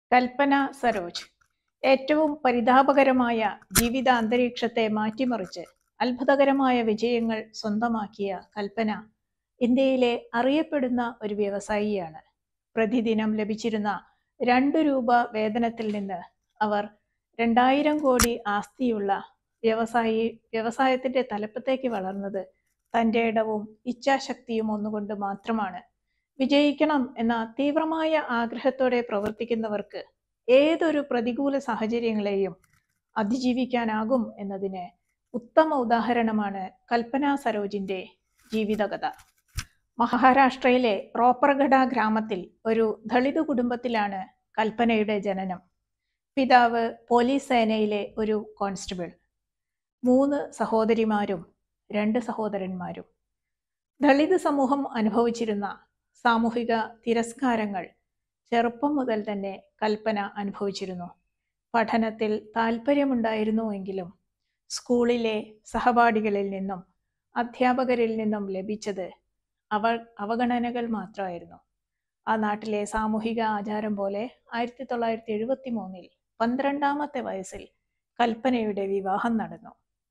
കൽപ്പന സരോജ് ഏറ്റവും പരിതാപകരമായ ജീവിത അന്തരീക്ഷത്തെ മാറ്റിമറിച്ച് അത്ഭുതകരമായ വിജയങ്ങൾ സ്വന്തമാക്കിയ കൽപ്പന ഇന്ത്യയിലെ അറിയപ്പെടുന്ന ഒരു വ്യവസായിയാണ് പ്രതിദിനം ലഭിച്ചിരുന്ന രണ്ടു രൂപ വേതനത്തിൽ നിന്ന് അവർ രണ്ടായിരം കോടി ആസ്തിയുള്ള വ്യവസായി വ്യവസായത്തിന്റെ തലപ്പത്തേക്ക് വളർന്നത് തൻ്റെ ഇടവും ഇച്ഛാശക്തിയും ഒന്നുകൊണ്ട് മാത്രമാണ് വിജയിക്കണം എന്ന തീവ്രമായ ആഗ്രഹത്തോടെ പ്രവർത്തിക്കുന്നവർക്ക് ഏതൊരു പ്രതികൂല സാഹചര്യങ്ങളെയും അതിജീവിക്കാനാകും എന്നതിന് ഉത്തമ ഉദാഹരണമാണ് കൽപ്പന സരോജിന്റെ ജീവിതകഥ മഹാരാഷ്ട്രയിലെ റോപ്പർഗഡ ഗ്രാമത്തിൽ ഒരു ദളിത് കുടുംബത്തിലാണ് കൽപ്പനയുടെ ജനനം പിതാവ് പോലീസ് സേനയിലെ ഒരു കോൺസ്റ്റബിൾ മൂന്ന് സഹോദരിമാരും രണ്ട് സഹോദരന്മാരും ദളിത് സമൂഹം അനുഭവിച്ചിരുന്ന സാമൂഹിക തിരസ്കാരങ്ങൾ ചെറുപ്പം മുതൽ തന്നെ കൽപ്പന അനുഭവിച്ചിരുന്നു പഠനത്തിൽ താല്പര്യമുണ്ടായിരുന്നുവെങ്കിലും സ്കൂളിലെ സഹപാഠികളിൽ നിന്നും അധ്യാപകരിൽ നിന്നും ലഭിച്ചത് അവ അവഗണനകൾ മാത്രമായിരുന്നു ആ നാട്ടിലെ സാമൂഹിക ആചാരം പോലെ ആയിരത്തി തൊള്ളായിരത്തി എഴുപത്തി മൂന്നിൽ പന്ത്രണ്ടാമത്തെ വയസ്സിൽ കൽപ്പനയുടെ വിവാഹം നടന്നു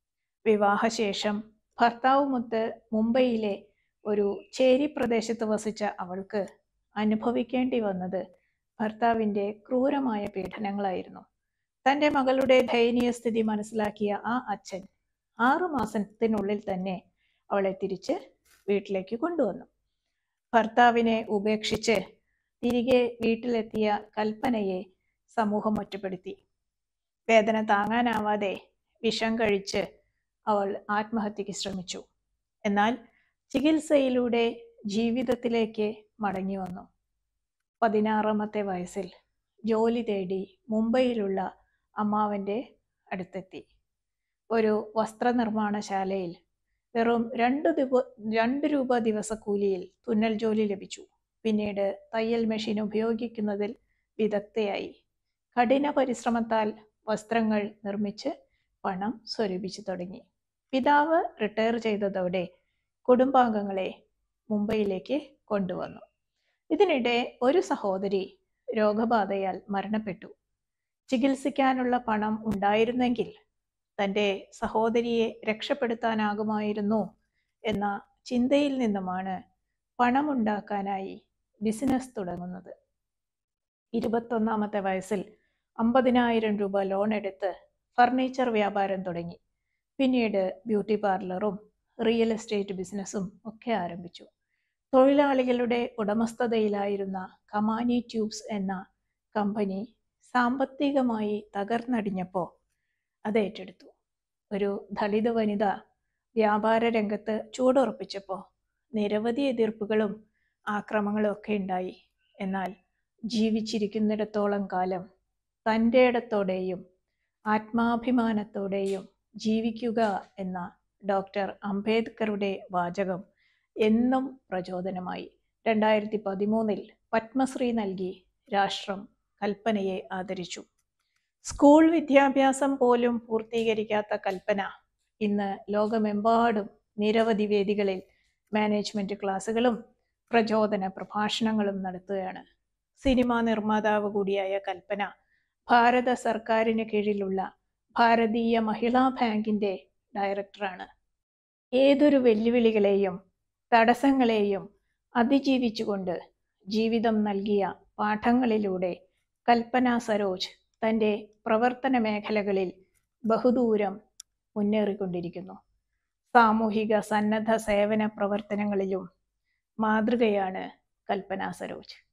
വിവാഹശേഷം ഭർത്താവുമൊത്ത് മുംബൈയിലെ ഒരു ചേരി പ്രദേശത്ത് വസിച്ച അവൾക്ക് അനുഭവിക്കേണ്ടി വന്നത് ഭർത്താവിൻ്റെ ക്രൂരമായ പീഡനങ്ങളായിരുന്നു തൻ്റെ മകളുടെ ദയനീയ സ്ഥിതി മനസ്സിലാക്കിയ ആ അച്ഛൻ ആറു മാസത്തിനുള്ളിൽ തന്നെ അവളെ തിരിച്ച് വീട്ടിലേക്ക് കൊണ്ടുവന്നു ഭർത്താവിനെ ഉപേക്ഷിച്ച് തിരികെ വീട്ടിലെത്തിയ കൽപ്പനയെ സമൂഹം ഒറ്റപ്പെടുത്തി വേദന താങ്ങാനാവാതെ വിഷം കഴിച്ച് അവൾ ആത്മഹത്യക്ക് ശ്രമിച്ചു എന്നാൽ ചികിത്സയിലൂടെ ജീവിതത്തിലേക്ക് മടങ്ങി വന്നു പതിനാറാമത്തെ വയസ്സിൽ ജോലി തേടി മുംബൈയിലുള്ള അമ്മാവൻ്റെ അടുത്തെത്തി ഒരു വസ്ത്രനിർമ്മാണശാലയിൽ വെറും രണ്ട് ദിവ രണ്ട് രൂപ ദിവസക്കൂലിയിൽ തുന്നൽ ജോലി ലഭിച്ചു പിന്നീട് തയ്യൽ മെഷീൻ ഉപയോഗിക്കുന്നതിൽ വിദഗ്ധയായി കഠിന പരിശ്രമത്താൽ വസ്ത്രങ്ങൾ നിർമ്മിച്ച് പണം സ്വരൂപിച്ചു തുടങ്ങി പിതാവ് റിട്ടയർ ചെയ്തതോടെ കുടുംബാംഗങ്ങളെ മുംബൈയിലേക്ക് കൊണ്ടുവന്നു ഇതിനിടെ ഒരു സഹോദരി രോഗബാധയാൽ മരണപ്പെട്ടു ചികിത്സിക്കാനുള്ള പണം ഉണ്ടായിരുന്നെങ്കിൽ തൻ്റെ സഹോദരിയെ രക്ഷപ്പെടുത്താനാകുമായിരുന്നു എന്ന ചിന്തയിൽ നിന്നുമാണ് പണമുണ്ടാക്കാനായി ബിസിനസ് തുടങ്ങുന്നത് ഇരുപത്തൊന്നാമത്തെ വയസ്സിൽ അമ്പതിനായിരം രൂപ ലോൺ എടുത്ത് ഫർണിച്ചർ വ്യാപാരം തുടങ്ങി പിന്നീട് ബ്യൂട്ടി പാർലറും റിയൽ എസ്റ്റേറ്റ് ബിസിനസ്സും ഒക്കെ ആരംഭിച്ചു തൊഴിലാളികളുടെ ഉടമസ്ഥതയിലായിരുന്ന കമാനി ട്യൂബ്സ് എന്ന കമ്പനി സാമ്പത്തികമായി തകർന്നടിഞ്ഞപ്പോൾ അത് ഏറ്റെടുത്തു ഒരു ദളിത് വനിത വ്യാപാര രംഗത്ത് ചൂടുറപ്പിച്ചപ്പോൾ നിരവധി എതിർപ്പുകളും ആക്രമങ്ങളും ഒക്കെ ഉണ്ടായി എന്നാൽ ജീവിച്ചിരിക്കുന്നിടത്തോളം കാലം തൻ്റെ ഇടത്തോടെയും ആത്മാഭിമാനത്തോടെയും ജീവിക്കുക എന്ന ഡോക്ടർ അംബേദ്കറുടെ വാചകം എന്നും പ്രചോദനമായി രണ്ടായിരത്തി പതിമൂന്നിൽ പത്മശ്രീ നൽകി രാഷ്ട്രം കൽപ്പനയെ ആദരിച്ചു സ്കൂൾ വിദ്യാഭ്യാസം പോലും പൂർത്തീകരിക്കാത്ത കൽപ്പന ഇന്ന് ലോകമെമ്പാടും നിരവധി വേദികളിൽ മാനേജ്മെന്റ് ക്ലാസുകളും പ്രചോദന പ്രഭാഷണങ്ങളും നടത്തുകയാണ് സിനിമാ നിർമ്മാതാവ് കൂടിയായ കൽപ്പന ഭാരത സർക്കാരിന് കീഴിലുള്ള ഭാരതീയ മഹിളാ ബാങ്കിന്റെ ഡയറക്ടറാണ് ഏതൊരു വെല്ലുവിളികളെയും തടസ്സങ്ങളെയും അതിജീവിച്ചുകൊണ്ട് ജീവിതം നൽകിയ പാഠങ്ങളിലൂടെ കൽപ്പന സരോജ് തൻ്റെ പ്രവർത്തന മേഖലകളിൽ ബഹുദൂരം മുന്നേറിക്കൊണ്ടിരിക്കുന്നു സാമൂഹിക സന്നദ്ധ സേവന പ്രവർത്തനങ്ങളിലും മാതൃകയാണ് കൽപ്പന സരോജ്